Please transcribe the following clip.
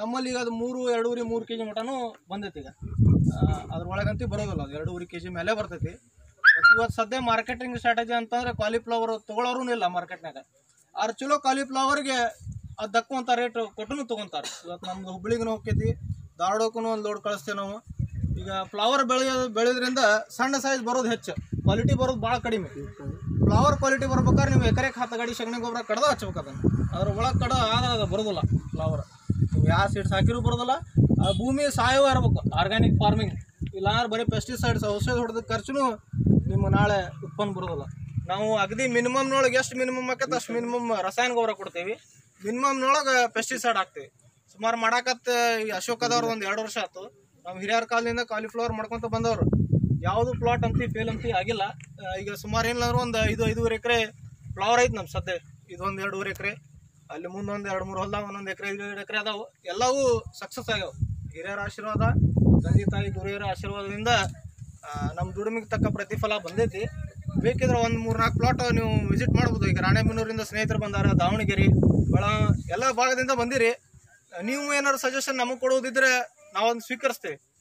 ನಮ್ಮಲ್ಲಿ ಈಗ ಅದು ಮೂರು ಎರಡೂವರೆ ಮೂರು ಕೆ ಜಿ ಮಟನೂ ಬಂದೈತಿ ಈಗ ಆ, ಅದ್ರೊಳಗಂತೂ ಬರೋದಿಲ್ಲ ಅದು ಎರಡೂವರೆ ಕೆ ಜಿ ಮೇಲೆ ಬರ್ತೈತಿ ಮತ್ತು ಇವತ್ತು ಸದ್ಯ ಮಾರ್ಕೆಟಿಂಗ್ ಸ್ಟ್ರಾಟಜಿ ಅಂತಂದ್ರೆ ಕಾಲಿಫ್ಲವರ್ ತೊಗೊಳೋರು ಇಲ್ಲ ಮಾರ್ಕೆಟ್ನಾಗ ಆದ್ರೆ ಚಲೋ ಕಾಲಿಫ್ಲವರ್ಗೆ ಅದು ದಕ್ಕುವಂಥ ರೇಟ್ ಕೊಟ್ಟು ತೊಗೊಂತಾರೆ ಇವತ್ತು ನಮ್ದು ಹುಬ್ಳಿಗೂ ಹೋಗ್ತೈತಿ ಧಾರವಾಡಕ್ಕೂ ಒಂದು ಲೋಡ್ ಕಳಿಸ್ತೇವೆ ನಾವು ಈಗ ಫ್ಲವರ್ ಬೆಳೆಯೋದು ಬೆಳೆಯೋದ್ರಿಂದ ಸಣ್ಣ ಸೈಜ್ ಬರೋದು ಹೆಚ್ಚು ಕ್ವಾಲಿಟಿ ಬರೋದು ಭಾಳ ಕಡಿಮೆ ಫ್ಲವರ್ ಕ್ವಾಲಿಟಿ ಬರ್ಬೇಕಾದ್ರೆ ನೀವು ಎಕರೆಗೆ ಹತ್ತು ಗಾಡಿ ಸಗಣಿ ಗೊಬ್ಬರ ಕಡ್ದ ಹಚ್ಬೇಕು ಅದನ್ನು ಅದ್ರ ಒಳಗೆ ಕಡ ಆದ್ರೆ ಅದು ಬರೋದಿಲ್ಲ ಫ್ಲವರ್ ನೀವು ಯಾವ ಸೀಡ್ಸ್ ಹಾಕಿರೂ ಬರೋದಿಲ್ಲ ಆ ಭೂಮಿ ಸಾವಯವ ಇರಬೇಕು ಆರ್ಗ್ಯಾನಿಕ್ ಫಾರ್ಮಿಂಗ್ ಇಲ್ಲಾಂದ್ರೆ ಬರೀ ಪೆಸ್ಟಿಸೈಡ್ಸ್ ಔಷಧ ಹೊಡೆದ ಖರ್ಚು ನಿಮ್ಮ ನಾಳೆ ಉತ್ಪನ್ನ ಬರೋದಿಲ್ಲ ನಾವು ಅಗದಿ ಮಿನಿಮಮ್ನೊಳಗೆ ಎಷ್ಟು ಮಿನಿಮಮ್ ಆಕತ್ತೆ ಅಷ್ಟು ಮಿನಿಮಮ್ ರಸಾಯನ ಗೊಬ್ಬರ ಕೊಡ್ತೀವಿ ಮಿನಿಮಮ್ನೊಳಗೆ ಪೆಸ್ಟಿಸೈಡ್ ಹಾಕ್ತೀವಿ ಸುಮಾರು ಮಾಡಾಕತ್ತ ಈ ಅಶೋಕದವ್ರು ಒಂದು ಎರಡು ವರ್ಷ ಆಯ್ತು ನಾವು ಹಿರಿಯರ ಕಾಲದಿಂದ ಕಾಲಿಫ್ಲವರ್ ಮಾಡ್ಕೊಂತ ಬಂದವರು ಯಾವುದು ಪ್ಲಾಟ್ ಅಂತಿ ಫೇಲ್ ಅಂತಿ ಆಗಿಲ್ಲ ಆ, ಈಗ ಸುಮಾರು ಏನಿಲ್ಲ ಒಂದು ಐದು ಐದೂವರೆ ಎಕರೆ ಫ್ಲವರ್ ಐತೆ ನಮ್ಮ ಸದ್ಯ ಇದೊಂದು ಎರಡೂವರೆ ಎಕರೆ ಅಲ್ಲಿ ಮುಂದೊಂದು ಎರಡು ಮೂರು ಹೊಲ್ದಾಗ ಒಂದೊಂದು ಎಕರೆ ಎರಡು ಎಕರೆ ಅದಾವು ಎಲ್ಲವೂ ಸಕ್ಸಸ್ ಆಗ್ಯಾವ ಹಿರಿಯರ ಆಶೀರ್ವಾದ ತಂದೆ ತಾಯಿ ಗುರುಹಿಯರ ಆಶೀರ್ವಾದದಿಂದ ನಮ್ಮ ದುಡಿಮೆಗೆ ತಕ್ಕ ಪ್ರತಿಫಲ ಬಂದೈತಿ ಬೇಕಿದ್ರೆ ಒಂದು ಮೂರು ನಾಲ್ಕು ಪ್ಲಾಟ್ ನೀವು ವಿಸಿಟ್ ಮಾಡ್ಬೋದು ಈಗ ರಾಣೆಬೆನ್ನೂರಿಂದ ಸ್ನೇಹಿತರು ಬಂದಾರ ದಾವಣಗೆರೆ ಬೆಳ ಎಲ್ಲ ಭಾಗದಿಂದ ಬಂದಿರಿ ನೀವು ಏನಾದ್ರು ಸಜೆಷನ್ ನಮಗೆ ಕೊಡೋದಿದ್ರೆ ನಾವೊಂದು ಸ್ವೀಕರಿಸ್ತೇವೆ